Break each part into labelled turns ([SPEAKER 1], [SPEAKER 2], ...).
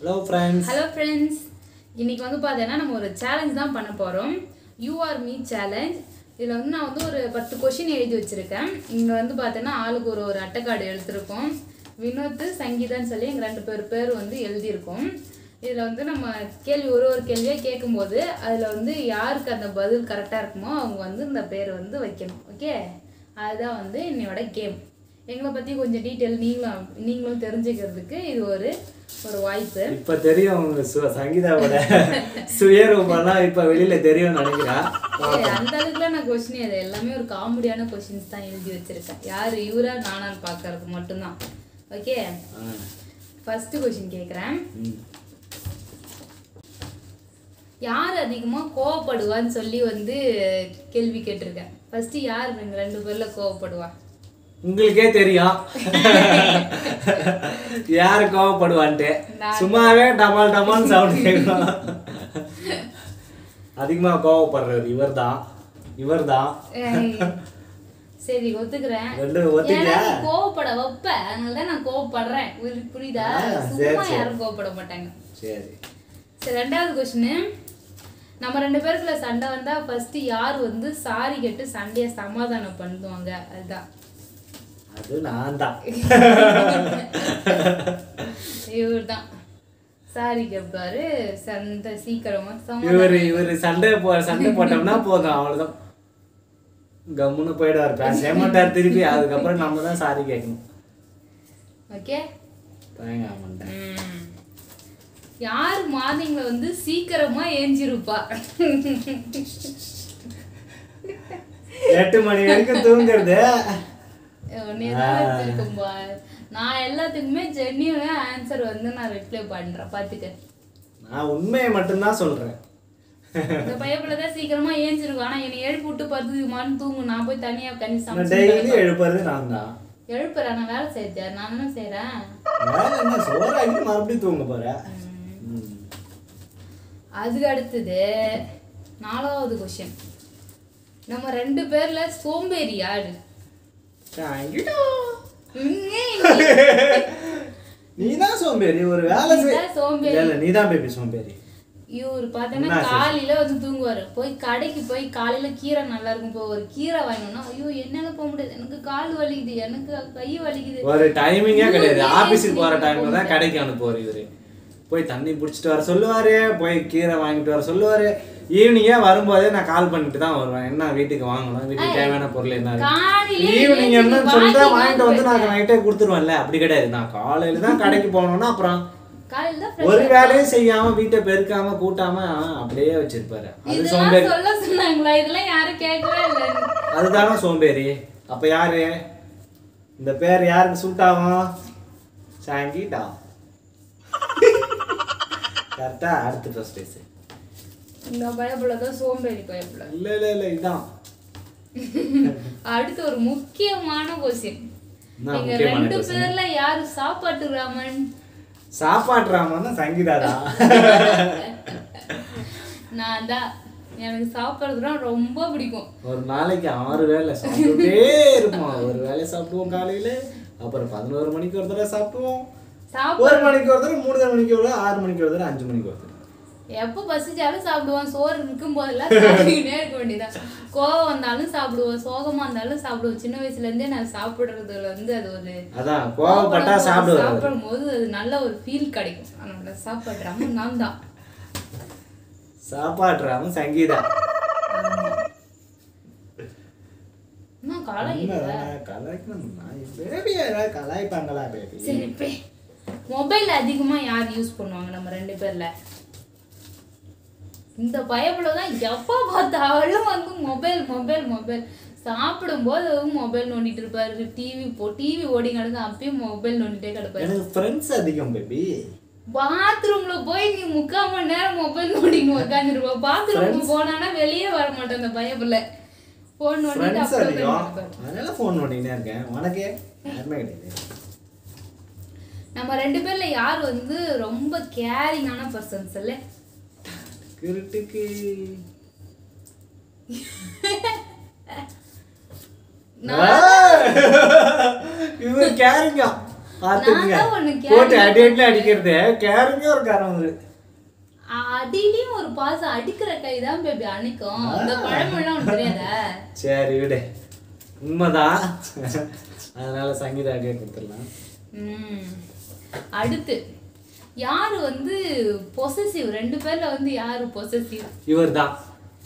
[SPEAKER 1] Hello friends
[SPEAKER 2] hello friends இன்னைக்கு வந்து பார்த்தீங்கன்னா நம்ம ஒரு சேலஞ்ச் தான் பண்ண போகிறோம் யூஆர் மீ சேலஞ்ச் இதில் வந்து நான் வந்து ஒரு பத்து கொஷின் எழுதி வச்சுருக்கேன் இங்கே வந்து பார்த்தீங்கன்னா ஆளுக்கு ஒரு ஒரு அட்டைக்கார்டு எடுத்திருக்கோம் வினோத் சங்கீதான்னு சொல்லி எங்கள் ரெண்டு பேர் பேர் வந்து எழுதியிருக்கோம் இதில் வந்து நம்ம கேள்வி ஒரு ஒரு கேள்வியாக கேட்கும்போது அதில் வந்து யாருக்கு அந்த பதில் கரெக்டாக இருக்குமோ அவங்க வந்து இந்த பேர் வந்து வைக்கணும் ஓகே அதுதான் வந்து என்னையோட கேம் எங்களை பற்றி கொஞ்சம் டீட்டெயில் நீங்களும் நீங்களும் தெரிஞ்சுக்கிறதுக்கு இது ஒரு ஒரு வாய்ப்பு
[SPEAKER 1] இப்போ தெரியும் உங்க சு சங்கீதாவோட சுயரூபம்லாம் இப்போ வெளியில தெரியும்னு நினைக்கிறா
[SPEAKER 2] ஏய், அந்த அளவுக்குலாம் நான் கொஸ்டின் அது எல்லாமே ஒரு காமெடியான கொஸ்டின்ஸ் தான் எழுதி வச்சிருக்கேன் யார் இவரா நானான்னு பார்க்கறதுக்கு மட்டும்தான் ஓகே
[SPEAKER 1] ஆ,
[SPEAKER 2] ஃபர்ஸ்ட் கொஸ்டின் கேட்குறேன்
[SPEAKER 1] ம்.
[SPEAKER 2] யார் அதிகமாக கோவப்படுவான்னு சொல்லி வந்து கேள்வி கேட்டிருக்கேன் ஃபர்ஸ்ட் யார் எங்க ரெண்டு பேர்ல கோவப்படுவா
[SPEAKER 1] உங்களுக்கே தெரியும் யாரு கோவப்படுவான்ட்டு
[SPEAKER 2] நான்
[SPEAKER 1] சும்மாவே டமால் டமால் சவுண்ட் கேட்கும் அதிகமா கோவப்படுறவர் இவர்தான் இவர்தான்
[SPEAKER 2] ஏய், சரி ஒத்துக்கிறேன்
[SPEAKER 1] ரெண்டு
[SPEAKER 2] ஏன்னா
[SPEAKER 1] ஒத்துக்கியா
[SPEAKER 2] நீ கோவப்பட வைப்ப அதனால தான் நான் கோவப்படுறேன் புரி- புரியுதா
[SPEAKER 1] ஆ, சரி,
[SPEAKER 2] சும்மா
[SPEAKER 1] சரி.
[SPEAKER 2] யாரும் கோவப்பட மாட்டாங்க
[SPEAKER 1] சரி
[SPEAKER 2] சரி ரெண்டாவது கொஸ்டின் நம்ம ரெண்டு பேருக்குள்ள சண்டை வந்தா ஃபர்ஸ்ட் யார் வந்து சாரி கேட்டு சண்டையை சமாதானம் பண்ணுவாங்க அதுதான்
[SPEAKER 1] அது நான் தான்
[SPEAKER 2] இவர் தான் சாரி கேட்பாரு சண்டை சீக்கிரமா சமாதானம்
[SPEAKER 1] இவர் இவர் சண்டை போ சண்டை போட்டோம்னா போதும் அவ்வளவுதான் கம்முன்னு போயிடுவார் பேச மாட்டார் திருப்பி அதுக்கப்புறம் நம்ம தான் சாரி கேட்கணும்
[SPEAKER 2] ஓகே
[SPEAKER 1] தாங்க ஆமாண்டா
[SPEAKER 2] யார் மார்னிங்ல வந்து சீக்கிரமா ஏஞ்சிருப்பா
[SPEAKER 1] எட்டு மணி வரைக்கும் தூங்குறது
[SPEAKER 2] உன்னையதான் வச்சிருக்கோம்பா நான் எல்லாத்துக்குமே ஜென்யூனா ஆன்சர் வந்து நான் ரிப்ளை பண்றேன் பாத்துக்க
[SPEAKER 1] நான் உண்மையை மட்டும்தான் சொல்றேன்
[SPEAKER 2] இந்த பையப்புல தான் சீக்கிரமா ஏஞ்சிருக்கும் ஆனா என்னை எழுப்பி விட்டு பத்துக்குமான்னு தூங்கும் நான் போய் தனியா கண்ணி
[SPEAKER 1] நான்
[SPEAKER 2] சமைச்சு
[SPEAKER 1] டெய்லி எழுப்புறது நான் தான்
[SPEAKER 2] எழுப்புறேன் நான் வேலை செய்யறேன் நான் என்ன செய்யறேன்
[SPEAKER 1] வேற என்ன சோறாக்கி மறுபடியும் தூங்க போறேன் ம்.
[SPEAKER 2] அதுக்கு அடுத்தது நாலாவது கொஸ்டின் நம்ம ரெண்டு பேர்ல சோம்பேறி யாரு
[SPEAKER 1] Thank you.
[SPEAKER 2] உம்,
[SPEAKER 1] நீ தான் சோம்பேறி ஒரு வேலை செய்
[SPEAKER 2] நீதான் சோம்பேறி.
[SPEAKER 1] இல்ல இல்ல நீ தான் பேபி சோம்பேறி
[SPEAKER 2] இவர் பார்த்தோன்னா காலையில வந்து தூங்குவாரு போய் கடைக்கு போய் காலையில கீரை நல்லா இருக்கும் போய் ஒரு கீரை வாங்கணும்னா ஐயோ என்னால போக முடியாது எனக்கு கால் வலிக்குது எனக்கு கை வலிக்குது
[SPEAKER 1] ஒரு டைமிங்கே கிடையாது ஆபீஸுக்கு போற டைம்ல தான் கடைக்கு அனுப்புவார் இவரு போய் தண்ணி பிடிச்சிட்டு வர சொல்லுவாரு போய் கீரை வாங்கிட்டு வர சொல்லுவாரு ஈவினிங்கே வரும்போதே நான் கால் பண்ணிட்டு தான் வருவேன் என்ன வீட்டுக்கு வாங்கணும் வீட்டுக்கு தேவையான பொருள் என்ன இருக்கு?
[SPEAKER 2] காலையில
[SPEAKER 1] ஈவினிங் என்ன
[SPEAKER 2] எழுந்திருச்சு
[SPEAKER 1] சொல்லிட்டு
[SPEAKER 2] வாங்கி
[SPEAKER 1] வாங்கிட்டு வந்து
[SPEAKER 2] வாங்கி
[SPEAKER 1] நான் நைட்டே கொடுத்துருவேன்ல அப்படி கிடையாது நான் காலையில தான் கடைக்கு போகணும்னா அப்புறம்
[SPEAKER 2] காலையில தான்
[SPEAKER 1] ஒரு வேலையும் செய்யாம வீட்டை பெருக்காம கூட்டாம அப்படியே வச்சிருப்பாரு அது
[SPEAKER 2] இதெல்லாம்
[SPEAKER 1] சோம்பேறி
[SPEAKER 2] சொல்ல சொன்னாங்களா இதெல்லாம் யாரும் கேட்கவே இல்லை
[SPEAKER 1] அதுதானே சோம்பேறி அப்ப யாரு இந்த பேர் யாருக்கு சூட் ஆகும் சாங்கிட்டா கரெக்டா அடுத்து ஃபர்ஸ்ட் பேசு
[SPEAKER 2] இந்த பயப்புல தான் சோம்பேறி பயப்புல
[SPEAKER 1] இல்ல இல்ல இல்ல இதான்
[SPEAKER 2] அடுத்து ஒரு முக்கியமான கொஸ்டின்
[SPEAKER 1] என்ன
[SPEAKER 2] எங்க
[SPEAKER 1] முக்கியமான
[SPEAKER 2] ரெண்டு
[SPEAKER 1] question?
[SPEAKER 2] பேர்ல யாரு சாப்பாட்டு ராமன்
[SPEAKER 1] சாப்பாட்டு ராமன் தான் சங்கீதா தான்
[SPEAKER 2] நான் தான் எனக்கு சாப்பிட்றதுனா ரொம்ப பிடிக்கும்
[SPEAKER 1] ஒரு நாளைக்கு ஆறு வேளை சாப்பிட்டுட்டே இருப்போம் ஒரு வேளை சாப்பிடுவோம் காலையில அப்புறம் பதினோரு மணிக்கு ஒரு தடவை சாப்பிடுவோம்
[SPEAKER 2] சாப்பிட
[SPEAKER 1] ஒரு மணிக்கு ஒரு தடவை மூணு மணிக்கு ஒரு தடவை ஆறு மணிக்கு ஒரு தடவை அஞ்சு மணிக்கு ஒரு தடவை
[SPEAKER 2] எப்போ பசிச்சாலும் சாப்பிடுவோம் சோறு இருக்கும் போதெல்லாம் சாப்பிட்டுக்கிட்டே இருக்க வேண்டியதான் கோவம் வந்தாலும் சாப்பிடுவோம் சோகமா இருந்தாலும் சாப்பிடுவோம் சின்ன வயசுல இருந்தே நான் சாப்பிடுறதுல வந்து அது ஒரு
[SPEAKER 1] அதான் கோவப்பட்டா சாப்பிடுவாரு
[SPEAKER 2] சாப்பிடும் போது அது நல்ல ஒரு ஃபீல் கிடைக்கும் அதனால சாப்பிடுறாம நான் தான்
[SPEAKER 1] சாப்பாட்டு ராமன் சங்கீதா
[SPEAKER 2] இன்னும் காலை
[SPEAKER 1] உண்மைதானே? கலாய்க்கணும். நான் baby யாராவது கலாய்ப்பாங்களா baby?
[SPEAKER 2] சரி பே மொபைல் அதிகமா யார் யூஸ் பண்ணுவாங்க நம்ம ரெண்டு பேர்ல இந்த பயப்புல தான் எப்போ பார்த்தாலும் வந்து மொபைல் மொபைல் மொபைல் சாப்பிடும்போது மொபைல் நோண்டிட்டு இருப்பாரு டிவி போ டிவி ஓடி கிடக்கு அப்பயும் மொபைல் நோண்டிட்டே கிடப்பாரு
[SPEAKER 1] எனக்கு friends அதிகம் baby.
[SPEAKER 2] பாத்ரூம்ல போய் நீ முக்கால் மணி நேரம் மொபைல் நோண்டின்னு உட்காந்துருப்ப பாத்ரூம் போனானா வெளியே வர மாட்டேன் அந்த பயப்புல போன் நோண்டிட்டு
[SPEAKER 1] Friends
[SPEAKER 2] அப்படியே
[SPEAKER 1] அதிகம்.
[SPEAKER 2] உட்கார்ந்திருப்பாரு.
[SPEAKER 1] அதனால phone நோண்டிக்கிட்டே இருக்கேன். உனக்கு? யாருமே கிடையாது.
[SPEAKER 2] நம்ம ரெண்டு பேர்ல யார் வந்து ரொம்ப கேரிங்கான பர்சன்ஸ் இல்ல
[SPEAKER 1] கிருட்டுக்கு.
[SPEAKER 2] நான்
[SPEAKER 1] இவர் கேரிங்கா பார்த்துக்குங்க
[SPEAKER 2] நான் தான் ஒண்ணு
[SPEAKER 1] போட்டு அடி அடி அடிக்கிறது கேருங்க ஒரு காரம் வந்து
[SPEAKER 2] அடியிலயும் ஒரு பாசம் அடிக்கிற கை தான் பேபி அணிக்கும் இந்த பழமொழிலாம் உனக்கு தெரியாதா
[SPEAKER 1] சரி விடு உண்மைதான் அதனால சங்கீதாக்கே கொடுத்துடலாம்
[SPEAKER 2] ம். அடுத்து யாரு வந்து பொசசிவ் ரெண்டு பேர்ல வந்து யாரு பொசசிவ்
[SPEAKER 1] இவர் தான்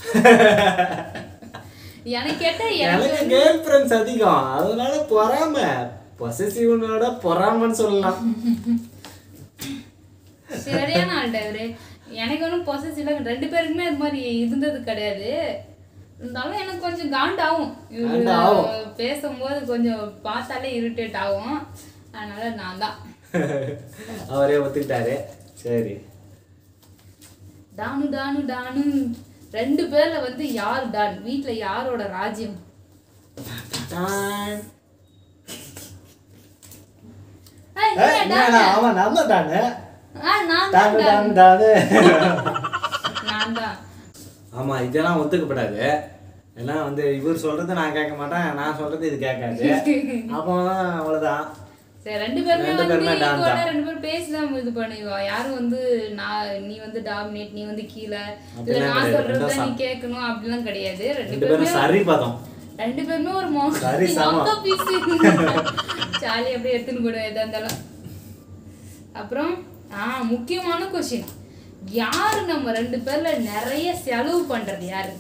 [SPEAKER 2] எனக்கு கேட்டா எனக்கு
[SPEAKER 1] எனக்கு கேர்ள் ஃப்ரெண்ட்ஸ் அதிகம் அதனால பொறாம பொசசிவனோட பொறாமன்னு சொல்லலாம்
[SPEAKER 2] சரியான ஆள்டா இவரு எனக்கு ஒன்றும் பொசசிவ்ல ரெண்டு பேருக்குமே அது மாதிரி இருந்தது கிடையாது இருந்தாலும் எனக்கு கொஞ்சம் காண்டாகும் இவரு
[SPEAKER 1] காண்டாகும்.
[SPEAKER 2] பேசும்போது கொஞ்சம் பார்த்தாலே இரிட்டேட் ஆகும் அதனால நான் தான்
[SPEAKER 1] அவரே ஒத்துக்கிட்டாரு சரி
[SPEAKER 2] டானு டானு டானு ரெண்டு பேர்ல வந்து யார் டான் வீட்ல யாரோட ராஜ்யம்
[SPEAKER 1] டான்.
[SPEAKER 2] ஏய்,
[SPEAKER 1] ஏய்,
[SPEAKER 2] நீயா டான்?
[SPEAKER 1] என்னடா, அவன் நம்ம தானே
[SPEAKER 2] ஆ, நான் தான்
[SPEAKER 1] டானு,
[SPEAKER 2] டான்.
[SPEAKER 1] டானு, டானு.
[SPEAKER 2] நான் தான்
[SPEAKER 1] ஆமா இதெல்லாம் ஒத்துக்கப்படாது எல்லாம் வந்து இவர் சொல்றது நான் கேட்க மாட்டேன் நான் சொல்றது இது கேட்காது அப்போ அவ்வளவுதான்
[SPEAKER 2] சரி ரெண்டு பேருமே
[SPEAKER 1] ரெண்டு
[SPEAKER 2] வந்து
[SPEAKER 1] பேருமே டான்
[SPEAKER 2] equal ஆ
[SPEAKER 1] தான்.
[SPEAKER 2] ரெண்டு பேரும் பேசிதான் இது பண்ணுவோம் யாரும் வந்து நான் நீ வந்து டாமினேட் நீ வந்து கீழே இல்ல
[SPEAKER 1] அப்படிலாம்
[SPEAKER 2] நான்
[SPEAKER 1] கிடையாது.
[SPEAKER 2] சொல்றத
[SPEAKER 1] ரெண்டும்
[SPEAKER 2] நீ கேட்கணும் அப்படிலாம் கிடையாது ரெண்டு
[SPEAKER 1] ரெண்டு
[SPEAKER 2] பேருமே
[SPEAKER 1] பேரும் சரி பதம்
[SPEAKER 2] ரெண்டு பேருமே ஒரு மோ
[SPEAKER 1] சரி, சமம்.
[SPEAKER 2] மொக்க பீஸ் ஜாலி அப்படியே எடுத்துன்னு கூட எதா இருந்தாலும் அப்புறம் ஆ முக்கியமான கொஸ்டின் யாரு நம்ம ரெண்டு பேர்ல நிறைய செலவு பண்றது யாரு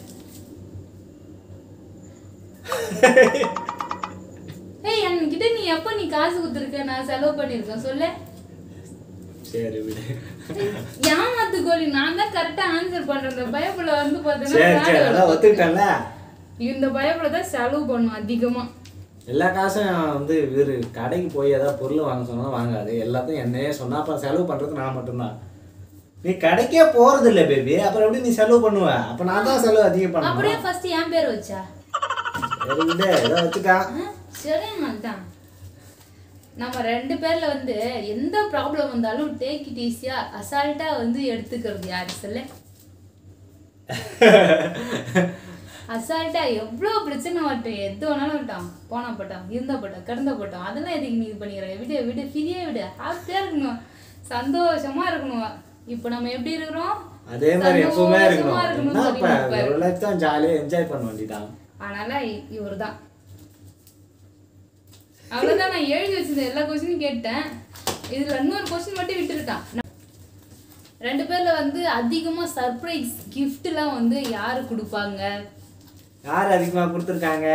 [SPEAKER 2] ஏய் என்கிட்ட நீ எப்ப நீ காசு கொடுத்துருக்க நான் செலவு பண்ணிருக்கேன் சொல்லு
[SPEAKER 1] சரி விடு
[SPEAKER 2] ஏமாத்து கோழி நான் தான் கரெக்டா ஆன்சர் பண்றேன் இந்த பயப்புல வந்து
[SPEAKER 1] சரி சரி
[SPEAKER 2] பார்த்தேன்னா
[SPEAKER 1] அதான் ஒத்துக்கிட்டேன்ல
[SPEAKER 2] இந்த பயப்புல தான் செலவு பண்ணும் அதிகமா
[SPEAKER 1] எல்லா காசும் வந்து இவரு கடைக்கு போய் ஏதாவது பொருள் வாங்க சொன்னா வாங்காது எல்லாத்தையும் என்னையே சொன்னா அப்புறம் செலவு பண்றது நான் மட்டும்தான் நீ கடைக்கே போறது இல்ல பேபி அப்புறம் எப்படி நீ செலவு பண்ணுவ அப்ப நான் தான் செலவு அதிகம் பண்ணுவேன்
[SPEAKER 2] அப்படியே ஃபர்ஸ்ட் என் பேர் வச்சா
[SPEAKER 1] சரி விடு ஏதோ வச்சுக்கா
[SPEAKER 2] சரியான தான் நம்ம ரெண்டு பேர்ல வந்து எந்த ப்ராப்ளம் வந்தாலும் டேக் இட் ஈஸியா அசால்ட்டா வந்து எடுத்துக்கிறது யாரு சொல்லு அசால்ட்டா எவ்வளோ பிரச்சனை வரட்டும் எது வேணாலும் விட்டான் போனா போட்டான் இருந்தா போட்டான் கிடந்தா போட்டான் அதெல்லாம் எதுக்கு நீ இது பண்ணிக்கிற விடு விடு ஃப்ரீயே விடு ஹாப்பியா இருக்கணும் சந்தோஷமா இருக்கணும் இப்போ நம்ம எப்படி இருக்கிறோம்
[SPEAKER 1] அதே மாதிரி எப்பவுமே
[SPEAKER 2] சந்தோஷமா
[SPEAKER 1] இருக்கணும்
[SPEAKER 2] இருக்கணும்னு
[SPEAKER 1] என்ன இப்ப
[SPEAKER 2] சொல்லிட்டு இருப்பாரு.
[SPEAKER 1] ஒரு லைஃப் தான் ஜாலியா என்ஜாய் பண்ண வேண்டியதான்
[SPEAKER 2] அதனால இவர் தான் அவ்வளோதான் நான் எழுதி வச்சிருந்த எல்லா கொஸ்டினும் கேட்டேன் இதுல இன்னொரு கொஸ்டின் மட்டும் விட்டுருக்கான் ரெண்டு பேர்ல வந்து அதிகமா சர்ப்ரைஸ் கிஃப்ட்லாம் வந்து யாரு கொடுப்பாங்க
[SPEAKER 1] யார் அதிகமா கொடுத்துருக்காங்க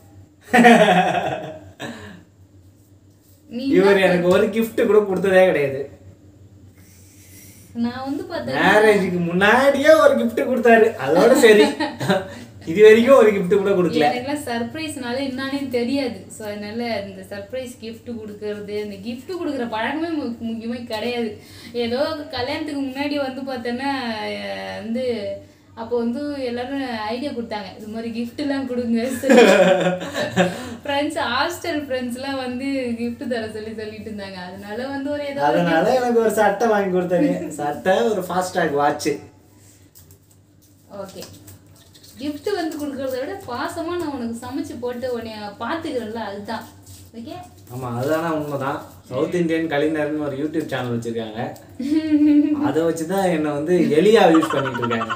[SPEAKER 2] நீ
[SPEAKER 1] இவர் எனக்கு ஒரு gift கூட கொடுத்ததே கிடையாது
[SPEAKER 2] நான் வந்து பார்த்தேன்
[SPEAKER 1] மேரேஜுக்கு முன்னாடியே ஒரு gift கொடுத்தாரு அதோட சரி இது வரைக்கும் ஒரு gift கூட கொடுக்கல
[SPEAKER 2] எனக்குலாம் சர்ப்ரைஸ்னால என்னன்னே தெரியாது ஸோ அதனால இந்த சர்ப்ரைஸ் gift கொடுக்கறது இந்த gift கொடுக்குற பழக்கமே மு- முக்கியமே கிடையாது ஏதோ கல்யாணத்துக்கு முன்னாடி வந்து பார்த்தோன்னா அஹ், வந்து அப்போ வந்து எல்லாரும் ஐடியா கொடுத்தாங்க இது மாதிரி giftலாம் கொடுங்க ஃப்ரெண்ட்ஸ் ஹாஸ்டல் ஃப்ரெண்ட்ஸ்லாம் வந்து gift தர சொல்லி சொல்லிட்டு இருந்தாங்க அதனால வந்து ஒரு ஏதோ ஒரு
[SPEAKER 1] அதனால எனக்கு ஒரு சட்டை வாங்கி கொடுத்தாரு சட்டை ஒரு ஃபாஸ்டாக் வாட்ச்
[SPEAKER 2] ஓகே gift வந்து கொடுக்கறத விட பாசமா நான் உனக்கு சமைச்சு போட்டு உன்னை பார்த்துக்கிறேன்ல அதுதான் ஓகே
[SPEAKER 1] ஆமா அதுதானா உண்மைதான் சவுத் இந்தியன் கலைஞர்னு ஒரு யூடியூப் சேனல் வச்சிருக்காங்க அதை வச்சுதான் என்னை வந்து எலியா யூஸ் பண்ணிட்டு இருக்காங்க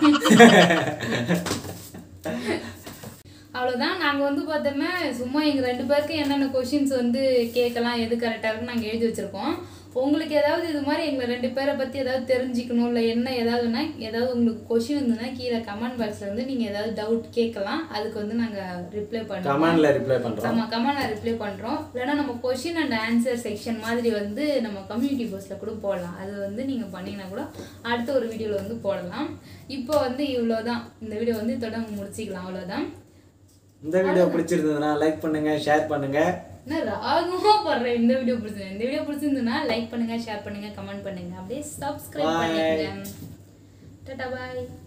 [SPEAKER 2] அவ்வளோதான் நாங்கள் வந்து பார்த்தோம்னா சும்மா எங்கள் ரெண்டு பேருக்கு என்னென்ன கொஷின்ஸ் வந்து கேட்கலாம் எது கரெக்டாக இருக்குன்னு நாங்கள் எழுதி வச்சுருக்கோம் உங்களுக்கு ஏதாவது இது மாதிரி எங்களை ரெண்டு பேரை பற்றி ஏதாவது தெரிஞ்சுக்கணும் இல்லை என்ன ஏதாவதுன்னா ஏதாவது உங்களுக்கு கொஷின் இருந்ததுன்னா கீழே கமெண்ட் பாக்ஸில் வந்து நீங்கள் ஏதாவது டவுட் கேட்கலாம் அதுக்கு வந்து நாங்கள் ரிப்ளை பண்ணுவோம்
[SPEAKER 1] கமெண்ட்ல ரிப்ளை பண்றோம்
[SPEAKER 2] நம்ம கமெண்ட்ல ரிப்ளை பண்றோம் இல்லைன்னா நம்ம கொஷின் அண்ட் ஆன்சர் செக்ஷன் மாதிரி வந்து நம்ம கம்யூனிட்டி போஸ்ட்ல கூட போடலாம் அது வந்து நீங்க பண்ணீங்கன்னா கூட அடுத்த ஒரு வீடியோல வந்து போடலாம் இப்போ வந்து இவ்வளோதான் இந்த வீடியோ வந்து தொடர்ந்து முடிச்சிக்கலாம் அவ்வளோதான்
[SPEAKER 1] இந்த வீடியோ பிடிச்சிருந்ததுன்னா லைக் பண்ணுங்க ஷேர் பண்ணுங்க
[SPEAKER 2] நான் ராகமா படுறேன் இந்த வீடியோ பிடிச்சிருந்தேன் இந்த வீடியோ பிடிச்சிருந்ததுன்னா லைக் பண்ணுங்க ஷேர் பண்ணுங்க கமெண்ட் பண்ணுங்க அப்படியே சப்ஸ்கிரைப்
[SPEAKER 1] Bye.
[SPEAKER 2] பண்ணிக்கங்க டாடா பாய்